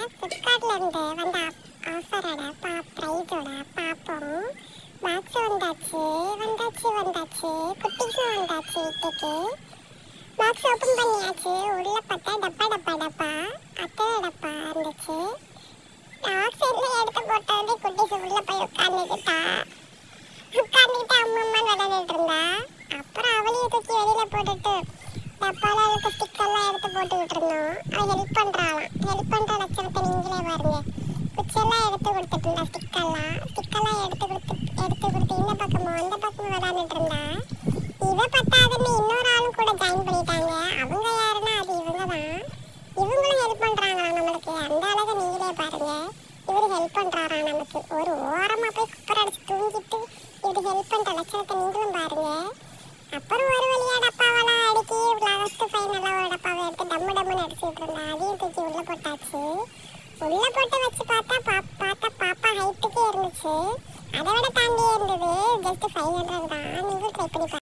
ஃப்ளிப்கார்ட்ல இருந்து வந்த ஆஃபரோட பா ப்ரைஸோட பார்ப்போம் பாக்ஸ் வந்தாச்சு வந்தாச்சு வந்தாச்சு குட்டிஸும் வந்தாச்சு வீட்டுக்கு பாக்ஸ் ஓப்பன் பண்ணியாச்சு உள்ள பார்த்தா டப்பா டப்பா டப்பா அத்தனை டப்பா இருந்துச்சு பாக்ஸ் எல்லாம் எடுத்து போட்டது குட்டிஸ் உள்ள போய் உட்காந்துக்கிட்டா உட்காந்துக்கிட்டு அம்மா அம்மா விளையாடிட்டு இருந்தா அப்புறம் அவளையும் தூக்கி வெளியில போட்டுட்டு டப்பால இருக்க ஸ்டிக்கர்லாம் எடுத்து போட்டுக்கிட்டு இருந்தோம் அவ ஹெல்ப் பண்றாளாம் ஹெல்ப் பண்ற லட்சணத்தை நீங்களே பாருங்க குச்செல்லாம் எடுத்து கொடுத்துட்டு இருந்தா ஸ்டிக்கர்லாம் ஸ்டிக்கர்லாம் எடுத்து கொடுத்து எடுத்து கொடுத்து இந்த பக்கமும் அந்த பக்கமும் விளையாண்டுட்டு இருந்தா இவ பத்தாதுன்னு இன்னொரு ஆளும் கூட ஜாயின் பண்ணிட்டாங்க அவங்க யாருன்னா அது இவங்க தான் இவங்களும் ஹெல்ப் பண்றாங்களா நம்மளுக்கு அந்த அழகை நீங்களே பாருங்க இவரு ஹெல்ப் பண்றாரா நமக்கு ஒரு ஓரமா போய் குப்பர் அடிச்சு தூங்கிட்டு இவரு ஹெல்ப் பண்ற லட்சணத்தை நீங்களும் பாருங்க அப்புறம் ஒரு வழியா டப்பாவெல்லாம் அடுக்கி லாஸ்ட் ஃபைனலா ஒரு டப்பாவை எடுத்து டம்மு டம்முன்னு அடிச்சுட்டு இருந்தா அதையும் தூக்கி உள்ள போட்டாச்சு உள்ள போட்டு வச்சு பார்த்தா பா- பார்த்தா பாப்பா ஹைட்டுக்கே இருந்துச்சு அதை விட தாண்டியே இருந்தது ஜஸ்ட் ஃபைவ் ஹண்ட்ரட் தான் நீங்களும் ட்ரை பண்ணி பாருங்க